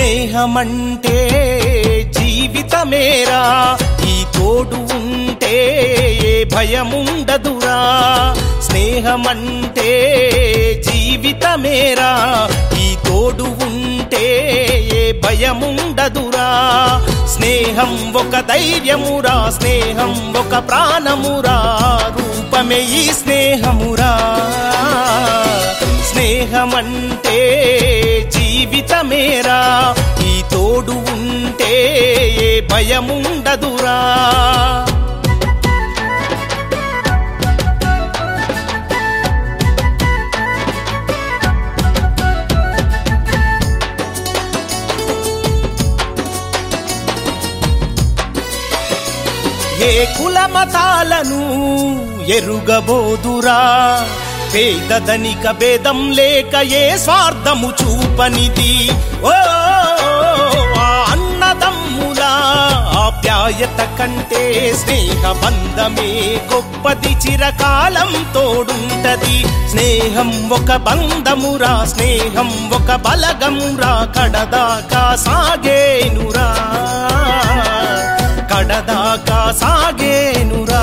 స్నేహమంటే జీవితమేరా ఈ తోడు ఉంటే ఏ భయముండదురా స్నేహమంటే జీవితమేరా ఈ తోడు ఉంటే ఏ భయముండదురా స్నేహం ఒక ధైర్యమురా స్నేహం ఒక ప్రాణమురా రూపమే ఈ స్నేహమురా స్నేహమంటే జీవితమేరా ఈ తోడు ఉంటే ఏ భయముండదురా ఏ కుల మతాలను ఎరుగబోదురా పేదధనిక భేదం లేక ఏ స్వార్థము చూపనిది ఓ ఆ అన్నదమ్ముల ఆప్యాయత కంటే స్నేహ బంధమే గొప్పది చిరకాలం తోడుంటది స్నేహం ఒక బంధమురా స్నేహం ఒక బలగమురా కడదాకా సాగేనురా కడదాకా సాగేనురా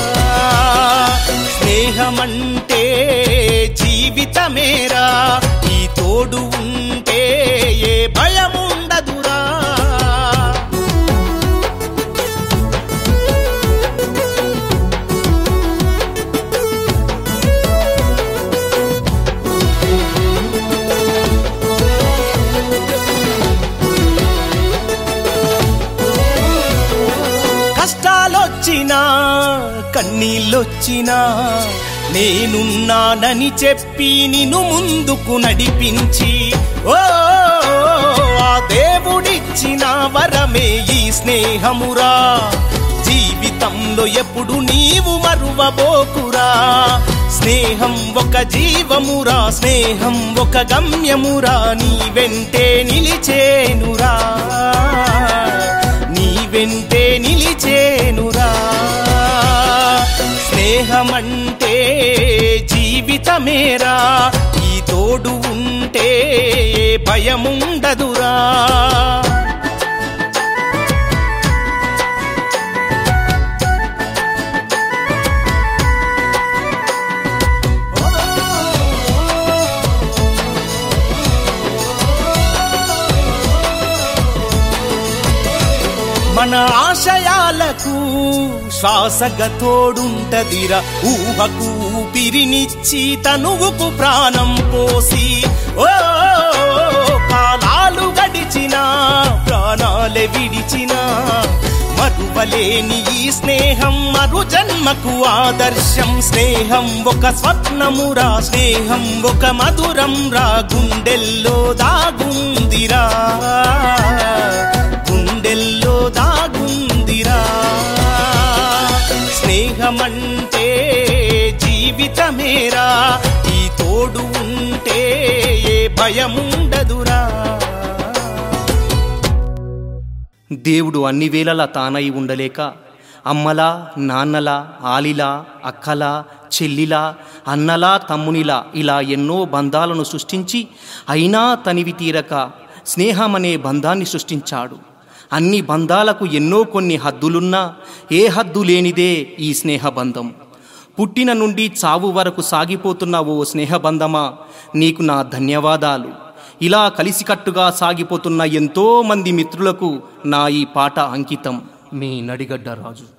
స్నేహమంటే జీవితమేరా ఈ తోడు ఉంటే ఏ భయముండదురా కష్టాలొచ్చినా కన్నీళ్ళొచ్చినా నేనున్నానని చెప్పి నిన్ను ముందుకు నడిపించి ఓ ఆ దేవుడిచ్చిన వరమే ఈ స్నేహమురా జీవితంలో ఎప్పుడు నీవు మరువబోకురా స్నేహం ఒక జీవమురా స్నేహం ఒక గమ్యమురా నీ వెంటే నిలిచేనురా నీ వెంటే నిలిచేనురా స్నేహమంటే జీవితమేరా ఈ తోడు ఉంటే భయముండదురా మన ఆశయాలకు శ్వాసగ తోడుంటదిరా ఊహకు ఊపిరినిచ్చి తనువుకు ప్రాణం పోసి ఓ కాలాలు గడిచిన ప్రాణాలే విడిచిన మరువలేని ఈ స్నేహం మరు జన్మకు ఆదర్శం స్నేహం ఒక స్వప్నమురా స్నేహం ఒక మధురం రా గుండెల్లో దాగుందిరా గుండెల్లో దాగుందిరా స్నేహమంటే జీవితమేరా ఈ తోడు ఉంటే ఏ భయముండదురా దేవుడు అన్ని వేళలా తానై ఉండలేక అమ్మలా నాన్నలా ఆలిలా అక్కలా చెల్లిలా అన్నలా తమ్మునిలా ఇలా ఎన్నో బంధాలను సృష్టించి అయినా తనివి తీరక స్నేహమనే బంధాన్ని సృష్టించాడు అన్ని బంధాలకు ఎన్నో కొన్ని హద్దులున్నా ఏ హద్దు లేనిదే ఈ స్నేహబంధం పుట్టిన నుండి చావు వరకు సాగిపోతున్న ఓ స్నేహబంధమా నీకు నా ధన్యవాదాలు ఇలా కలిసికట్టుగా సాగిపోతున్న ఎంతో మంది మిత్రులకు నా ఈ పాట అంకితం మీ నడిగడ్డ రాజు